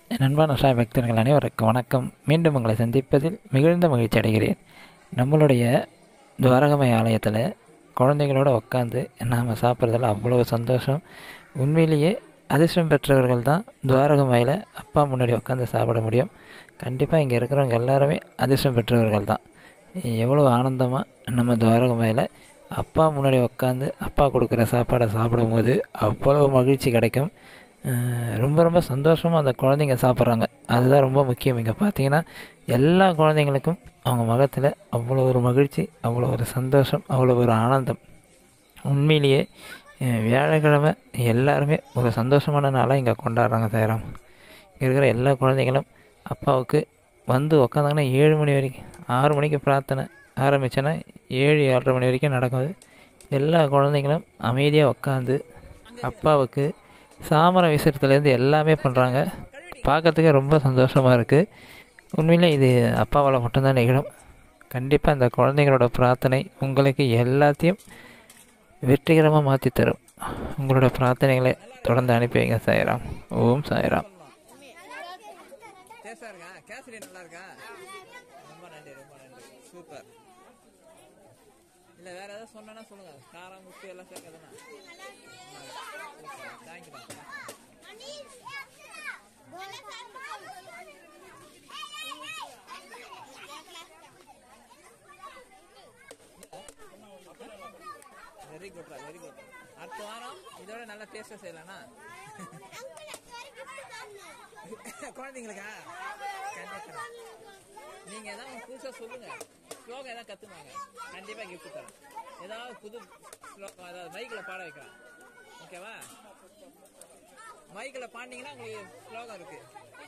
என் அன்பான சாய் பக்தர்கள் அனைவருக்கும் வணக்கம் மீண்டும் உங்களை சந்திப்பதில் மிகுந்த மகிழ்ச்சி அடைகிறேன் நம்மளுடைய துவாரகமய ஆலயத்தில் குழந்தைகளோட உட்காந்து நாம் சாப்பிட்றதுல அவ்வளோ சந்தோஷம் உண்மையிலேயே அதிர்ஷ்டம் பெற்றவர்கள் தான் துவாரகமையில் அப்பா முன்னாடி உட்காந்து சாப்பிட முடியும் கண்டிப்பாக இங்கே இருக்கிறவங்க எல்லாருமே அதிர்ஷ்டம் பெற்றவர்கள் தான் எவ்வளோ ஆனந்தமாக நம்ம துவாரகமையில் அப்பா முன்னாடி உட்காந்து அப்பா கொடுக்குற சாப்பாடை சாப்பிடும்போது அவ்வளோ மகிழ்ச்சி கிடைக்கும் அஹ் ரொம்ப ரொம்ப சந்தோஷமாக அந்த குழந்தைங்க சாப்பிட்றாங்க அதுதான் ரொம்ப முக்கியம் இங்கே பார்த்தீங்கன்னா எல்லா குழந்தைங்களுக்கும் அவங்க முகத்தில் அவ்வளோ ஒரு மகிழ்ச்சி அவ்வளோ ஒரு சந்தோஷம் அவ்வளோ ஒரு ஆனந்தம் உண்மையிலேயே அஹ் வியாழக்கிழமை எல்லாருமே ஒரு சந்தோஷமான நாளாக இங்கே கொண்டாடுறாங்க சேரம் இங்கே இருக்கிற எல்லா குழந்தைங்களும் அப்பாவுக்கு வந்து உக்காந்தாங்கன்னா ஏழு மணி வரைக்கும் ஆறு மணிக்கு பிரார்த்தனை ஆரம்பிச்சேன்னா ஏழு ஏழரை மணி வரைக்கும் நடக்குது எல்லா குழந்தைங்களும் அமைதியாக உட்காந்து அப்பாவுக்கு சாமரம் விசிறத்துலேருந்து எல்லாமே பண்ணுறாங்க பார்க்கறதுக்கே ரொம்ப சந்தோஷமாக இருக்குது உண்மையிலே இது அப்பாவால் மட்டும்தான் நிகழும் கண்டிப்பாக இந்த குழந்தைங்களோட பிரார்த்தனை உங்களுக்கு எல்லாத்தையும் வெற்றிகரமாக மாற்றி தரும் உங்களோட பிரார்த்தனைகளை தொடர்ந்து அனுப்பி வைங்க சாய்ராம் ஓம் சாய்ராம் டேஸ்டா இருக்கா கேசரி நல்லா இருக்கா ரொம்ப நன்றி ரொம்ப நன்றி சூப்பர் இல்ல வேற ஏதாவது சொன்னா சொல்லுங்க காரம் உப்பு எல்லாம் சேர்க்கறதுனா தேங்க்யூ தான் வெரி குட்ரா வெரி குட் அடுத்த வாரம் இதோட நல்ல டேஸ்டா செய்யலாம்னா குழந்தைங்களுக்கா கண்டிப்பா நீங்க ஏதாவது புதுசா சொல்லுங்க ஸ்லோகம் ஏதாவது கத்துனாங்க கண்டிப்பா கிஃப்ட் தரேன் ஏதாவது புது ஸ்லோகம் அதாவது மைக்கில் பாட வைக்கலாம் ஓகேவா மைக்கில் பாடினீங்கன்னா உங்களுக்கு ஸ்லோகம் இருக்கு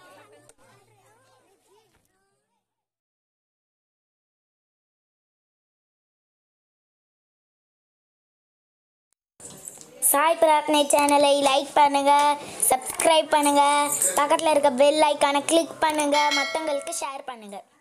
சாய் பிரார்த்தனை சேனலை லைக் பண்ணுங்க சப்ஸ்கிரைப் பண்ணுங்க பக்கத்தில் இருக்க பெல் ஐக்கானை கிளிக் பண்ணுங்க மற்றவங்களுக்கு ஷேர் பண்ணுங்க